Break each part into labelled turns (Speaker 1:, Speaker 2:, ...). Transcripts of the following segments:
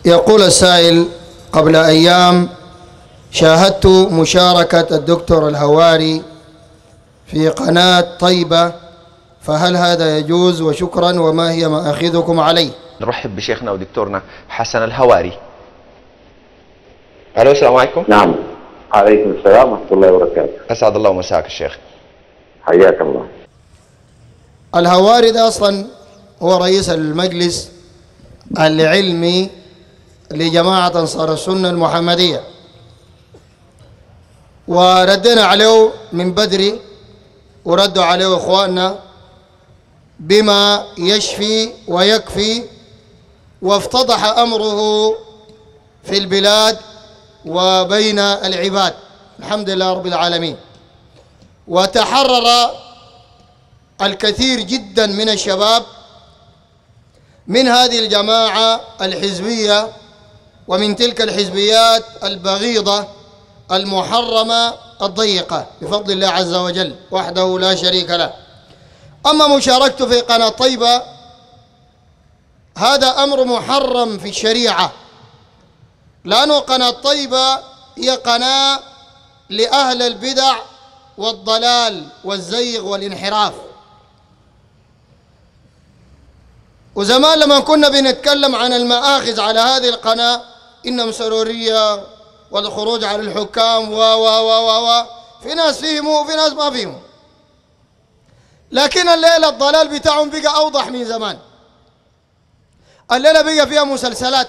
Speaker 1: يقول السائل قبل أيام شاهدت مشاركة الدكتور الهواري في قناة طيبة فهل هذا يجوز وشكرا وما هي مآخذكم عليه
Speaker 2: نرحب بشيخنا ودكتورنا حسن الهواري الو السلام عليكم
Speaker 3: نعم عليكم السلام ورحمة الله وبركاته
Speaker 2: اسعد الله مساك الشيخ
Speaker 3: حياك الله
Speaker 1: الهواري ده أصلا هو رئيس المجلس العلمي لجماعة أنصار السنة المحمدية وردنا عليه من بدري وردوا عليه إخواننا بما يشفي ويكفي وافتضح أمره في البلاد وبين العباد الحمد لله رب العالمين وتحرر الكثير جدا من الشباب من هذه الجماعة الحزبية ومن تلك الحزبيات البغيضة المحرمة الضيقة بفضل الله عز وجل وحده لا شريك له أما مشاركته في قناة طيبة هذا أمر محرم في الشريعة لأنه قناة طيبة هي قناة لأهل البدع والضلال والزيغ والانحراف وزمان لما كنا بنتكلم عن المآخذ على هذه القناة إنهم سرورية والخروج على الحكام و و و و و في ناس فهموا وفي ناس ما فهموا لكن الليلة الضلال بتاعهم بقى أوضح من زمان الليلة بقى فيها مسلسلات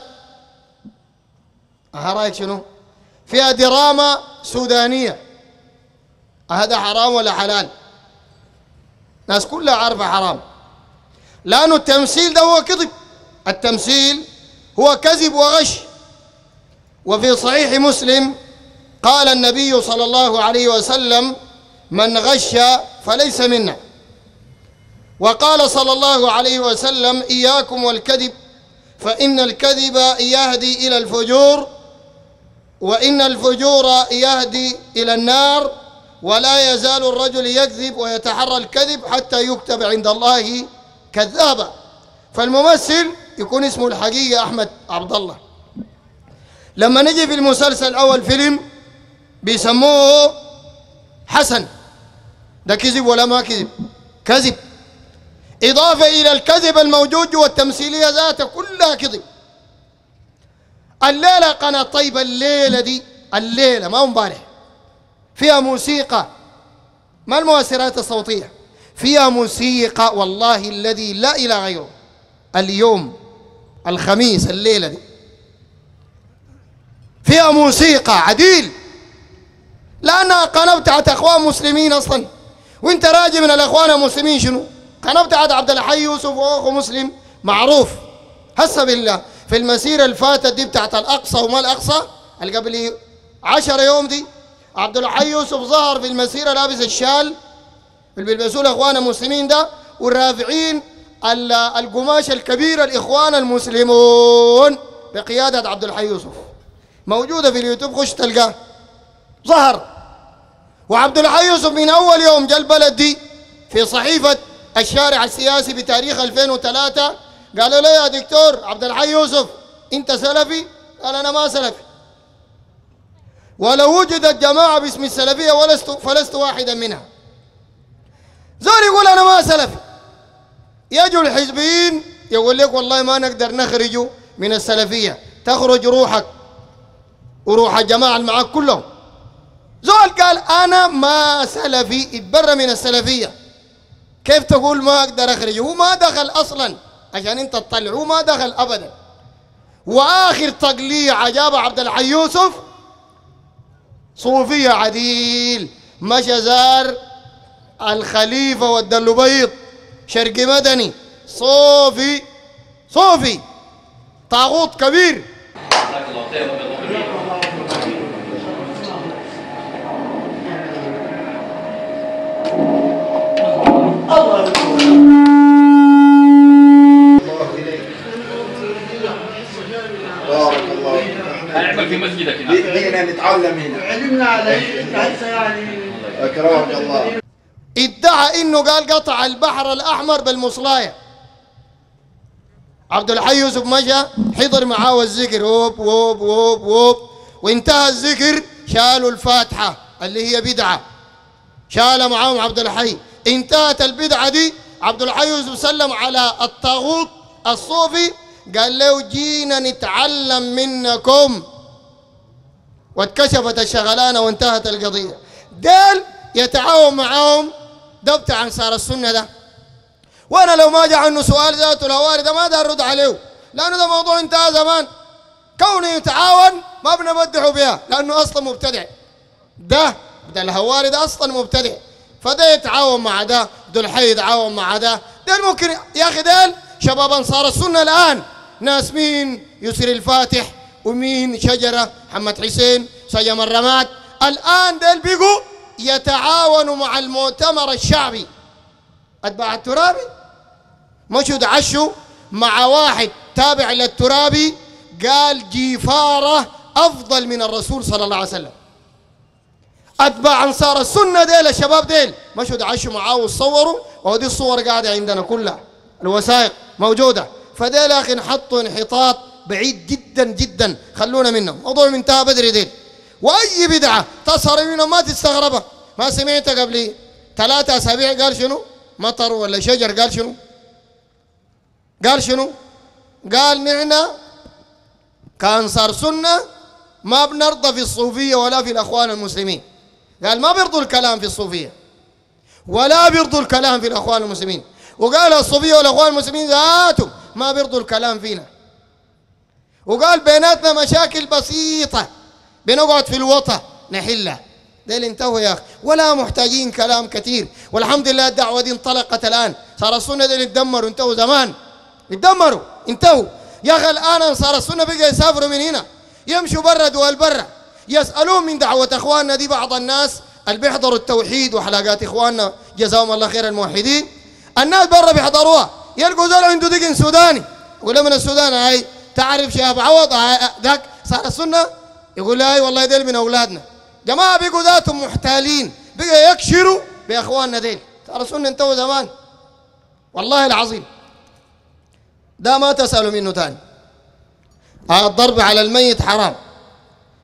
Speaker 1: ها رايك شنو؟ فيها دراما سودانية هذا حرام ولا حلال؟ ناس كلها عارفة حرام لأنه التمثيل ده هو كذب التمثيل هو كذب وغش وفي صحيح مسلم قال النبي صلى الله عليه وسلم من غش فليس منا وقال صلى الله عليه وسلم إياكم والكذب فإن الكذب يهدي إلى الفجور وإن الفجور يهدي إلى النار ولا يزال الرجل يكذب ويتحرى الكذب حتى يكتب عند الله كذابا فالممثل يكون اسمه الحقيقي أحمد عبد الله لما نجي في المسلسل أول فيلم بيسموه حسن ده كذب ولا ما كذب كذب إضافة إلى الكذب الموجود جوا التمثيلية ذاتها كلها كذب الليلة قناة طيبة الليلة دي الليلة ما امبارح فيها موسيقى ما المؤثرات الصوتية فيها موسيقى والله الذي لا إله غيره اليوم الخميس الليلة دي فيها موسيقى عديل لأنها قناة بتاعت أخوان مسلمين أصلا وانت راجي من الأخوان المسلمين شنو قناة بتاعت عبد الحي يوسف وأخو مسلم معروف هسه بالله في المسيرة اللي فاتت دي بتاعت الأقصى وما الأقصى اللي قبل عشرة يوم دي عبد الحي يوسف ظهر في المسيرة لابس الشال اللي بيلبسوه الأخوان المسلمين ده والرافعين القماش الكبير الإخوان المسلمون بقيادة عبد الحي يوسف موجودة في اليوتيوب خش تلقاه ظهر وعبد الحي يوسف من أول يوم جا البلد دي في صحيفة الشارع السياسي بتاريخ 2003 قالوا له يا دكتور عبد الحي يوسف أنت سلفي؟ قال أنا ما سلفي ولو وجدت جماعة باسم السلفية ولست فلست واحدا منها زول يقول أنا ما سلفي يجوا الحزبيين يقول لك والله ما نقدر نخرجه من السلفية تخرج روحك وروح الجماعة اللي معاك كلهم زول قال أنا ما سلفي اتبرى من السلفية كيف تقول ما أقدر أخرجه هو ما دخل أصلا عشان أنت تطلع هو ما دخل أبدا وآخر تقليع جاب عبد الحي يوسف صوفية عديل مشى زار الخليفة والدلبيض شرقي مدني صوفي صوفي طاغوت كبير
Speaker 4: بارك الله
Speaker 5: هنعمل في مسجدك هنا
Speaker 4: بينا نتعلم هنا
Speaker 6: علمنا عليه هسه يعني
Speaker 4: اكرمك الله
Speaker 1: ادعى انه قال قطع البحر الاحمر بالمصلايه عبد الحي يوسف مشى حضر معاه الذكر ووب ووب ووب ووب وانتهى الذكر شالوا الفاتحة اللي هي بدعة شال معاهم عبد الحي انتهت البدعة دي عبد الحي يوسف سلم على الطاغوت الصوفي قال له جينا نتعلم منكم واتكشفت الشغلانه وانتهت القضيه ديل يتعاون معاهم ده بتاع انصار السنه ده وانا لو ما جاء عنه سؤال ذاته الهواري ده ما دار ارد عليه لانه ده موضوع انتهى زمان كونه يتعاون ما بنمدحه بها لانه اصلا مبتدع ده ده الهواري ده اصلا مبتدع فده يتعاون مع ده ده الحي يتعاون مع ده ده ممكن يا اخي ديل شباب انصار السنه الان ناس مين يسر الفاتح ومين شجره محمد حسين سيم الرماد الان ديل بيقوا يتعاونوا مع المؤتمر الشعبي اتباع الترابي مشوا دعشوا مع واحد تابع للترابي قال جيفاره افضل من الرسول صلى الله عليه وسلم اتباع انصار السنه ديل الشباب ديل مشوا دعشوا معاه وصوروا وهذه الصور قاعده عندنا كلها الوثائق موجوده فديل يا اخي نحطوا انحطاط بعيد جدا جدا خلونا منهم موضوع انتهى بدري ديل واي بدعه تصهر منهم ما تستغربها ما سمعت قبل ثلاثة اسابيع قال شنو؟ مطر ولا شجر قال شنو؟ قال شنو؟ قال نحن كأنصار سنة ما بنرضى في الصوفية ولا في الأخوان المسلمين قال ما بيرضوا الكلام في الصوفية ولا بيرضوا الكلام في الأخوان المسلمين وقال الصوفية والأخوان المسلمين ذاتهم ما بيرضوا الكلام فينا وقال بيناتنا مشاكل بسيطة بنقعد في الوطة نحلها ده اللي انتهوا يا أخي ولا محتاجين كلام كثير والحمد لله الدعوة دي انطلقت الآن صار السنة دي اللي اتدمروا انتهوا زمان اتدمروا انتهوا يا أخي الآن صار السنة بقى يسافروا من هنا يمشوا برا دول برا يسألون من دعوة أخواننا دي بعض الناس اللي بيحضروا التوحيد وحلقات إخواننا جزاهم الله خير الموحدين الناس برا بيحضروها يلقوا زول عنده دقن سوداني يقول له من السودان هاي تعرف شهاب عوض ذاك صار السنة يقول له هاي والله ديل من أولادنا جماعة بيقوا ذاتهم محتالين بقى يكشروا بإخواننا ديل صار السنة انتهوا زمان والله العظيم ده ما تسألوا منه تاني الضرب على الميت حرام